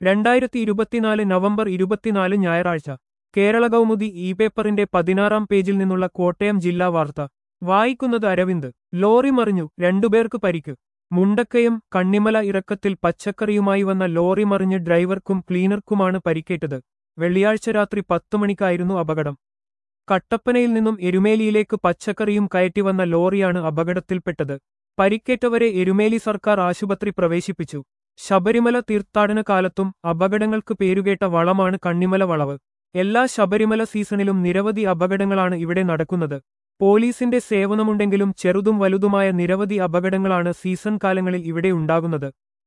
രണ്ടായിരത്തി ഇരുപത്തിനാല് നവംബർ ഇരുപത്തിനാല് ഞായറാഴ്ച കേരള കൗമുദി ഇ പേപ്പറിന്റെ പതിനാറാം പേജിൽ നിന്നുള്ള കോട്ടയം ജില്ലാ വാർത്ത വായിക്കുന്നത് അരവിന്ദ് ലോറി മറിഞ്ഞു രണ്ടുപേർക്ക് പരിക്ക് മുണ്ടക്കയം കണ്ണിമല ഇറക്കത്തിൽ പച്ചക്കറിയുമായി വന്ന ലോറി മറിഞ്ഞ് ഡ്രൈവർക്കും ക്ലീനർക്കുമാണ് പരിക്കേറ്റത് വെള്ളിയാഴ്ച രാത്രി പത്തു മണിക്കായിരുന്നു അപകടം കട്ടപ്പനയിൽ നിന്നും എരുമേലിയിലേക്ക് പച്ചക്കറിയും കയറ്റി വന്ന ലോറിയാണ് അപകടത്തിൽപ്പെട്ടത് പരിക്കേറ്റവരെ എരുമേലി സർക്കാർ ആശുപത്രി പ്രവേശിപ്പിച്ചു ശബരിമല തീർത്ഥാടന കാലത്തും അപകടങ്ങൾക്ക് പേരുകേട്ട വളമാണ് കണ്ണിമല വളവ് എല്ലാ ശബരിമല സീസണിലും നിരവധി അപകടങ്ങളാണ് ഇവിടെ നടക്കുന്നത് പോലീസിന്റെ സേവനമുണ്ടെങ്കിലും ചെറുതും വലുതുമായ നിരവധി അപകടങ്ങളാണ് സീസൺ കാലങ്ങളിൽ ഇവിടെ ഉണ്ടാകുന്നത്